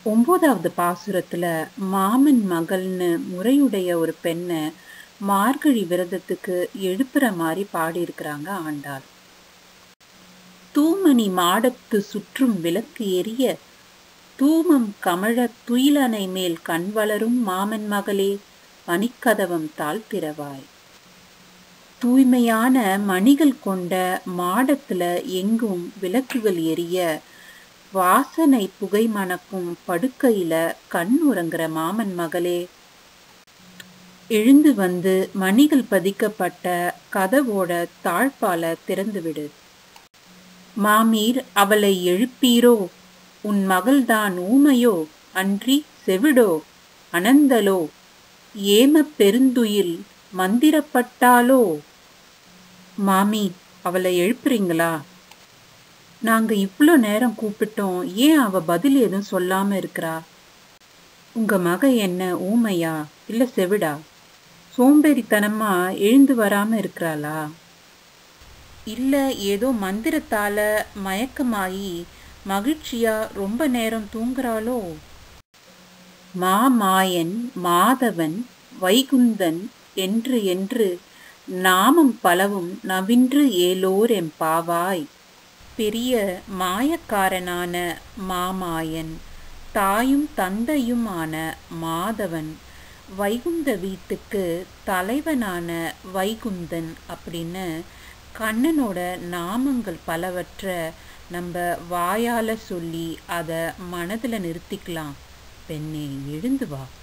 ஒன்பதாவது பாசுரத்துல மாமன் மகள்னு முறையுடைய ஒரு பெண்ணை மார்கழி விரதத்துக்கு எழுப்புற மாதிரி பாடியிருக்கிறாங்க ஆண்டாள் தூமணி மாடத்து சுற்றும் விளக்கு எரிய தூமம் கமழ துயிலனை மேல் கண் வளரும் மாமன் மகளே பனிக்கதவம் தாழ்த்திரவாய் தூய்மையான மணிகள் கொண்ட மாடத்துல எங்கும் விளக்குகள் எரிய வாசனை புகை மணக்கும் படுக்கையில கண் உறங்குற மாமன் மகளே எழுந்து வந்து மணிகள் பதிக்கப்பட்ட கதவோட தாழ்பால திறந்துவிடு மாமீர் அவளை எழுப்பீரோ உன் மகள்தான் ஊமையோ அன்றி செவிடோ அனந்தலோ ஏம பெருந்துயில் மந்திரப்பட்டாலோ மாமி அவளை எழுப்புறீங்களா நாங்க இவ்வளோ நேரம் கூப்பிட்டோம் ஏன் அவ பதில் எதுவும் சொல்லாம இருக்கிறா உங்க மக என்ன ஊமையா இல்ல செவிடா சோம்பேறித்தனமா எழுந்து வராம இருக்கிறாளா இல்ல ஏதோ மந்திரத்தால மயக்கமாயி மகிழ்ச்சியா ரொம்ப நேரம் தூங்குறாளோ மாமாயன் மாதவன் வைகுந்தன் என்று என்று நாமம் பலவும் நவின்று ஏலோர் எம்பாவாய் பெரிய மாயக்காரனான மாமாயன் தாயும் தந்தையுமான மாதவன் வைகுந்த வீட்டுக்கு தலைவனான வைகுந்தன் அப்படின்னு கண்ணனோட நாமங்கள் பலவற்றை நம்ம வாயால சொல்லி அதை மனதில் நிறுத்திக்கலாம் பெண்ணே எழுந்து வா